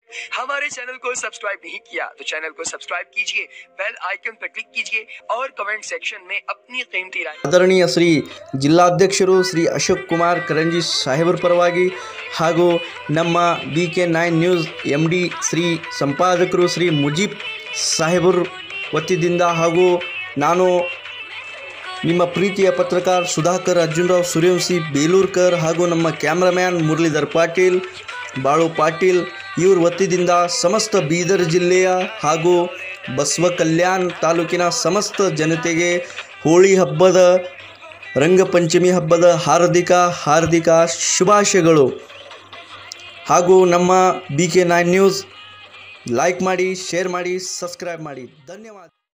हमारे चैनल को सब्सक्राइब नहीं किया तो चैनल को सब्सक्राइब कीजिए बेल आइकन पर क्लिक कीजिए और कमेंट सेक्शन में अपनी कीमती राय ಆದರಣೀಯ ಶ್ರೀ ಜಿಲ್ಲಾಧ್ಯಕ್ಷರು ಶ್ರೀ ಅಶೋಕ್ ಕುಮಾರ್ ಕರಂಜಿ ಸಾಹೇಬರ ಪರವಾಗಿ ಹಾಗೂ ನಮ್ಮ B K nine news M D Shri ಸಂಪಾದಕರು ಶ್ರೀ ಮುಜೀಬ್ ಸಾಹೇಬರ್ ವತಿಯಿಂದ ಹಾಗೂ ನಾನು ನಿಮ್ಮ ಪ್ರೀತಿಯ ಪತ್ರಕಾರ ಸುಧಾಕರ್ ಅರ್ಜುನರಾವ್ ಸೂರ್ಯವಂಶಿ ಬೇಲೂರ್ಕರ್ ಹಾಗೂ ನಮ್ಮ ಕ್ಯಾಮ್ರಾಮ್ಯಾನ್ ಮುರಳೀಧರ್ ಪಾಟೀಲ್ ಬಾಳು ಪಾಟೀಲ್ ಇವ್ರ ವತಿಯಿಂದ ಸಮಸ್ತ ಬೀದರ್ ಜಿಲ್ಲೆಯ ಹಾಗೂ ಬಸವ ಕಲ್ಯಾಣ್ ತಾಲೂಕಿನ ಸಮಸ್ತ ಜನತೆಗೆ ಹೋಳಿ ಹಬ್ಬದ ರಂಗಪಂಚಮಿ ಹಬ್ಬದ ಹಾರ್ದಿಕ ಹಾರ್ದಿಕ ಶುಭಾಶಯಗಳು ಹಾಗೂ ನಮ್ಮ B K nine news like ಮಾಡಿ ಶೇರ್ ಮಾಡಿ ಸಬ್ಸ್ಕ್ರೈಬ್ ಮಾಡಿ ಧನ್ಯವಾದ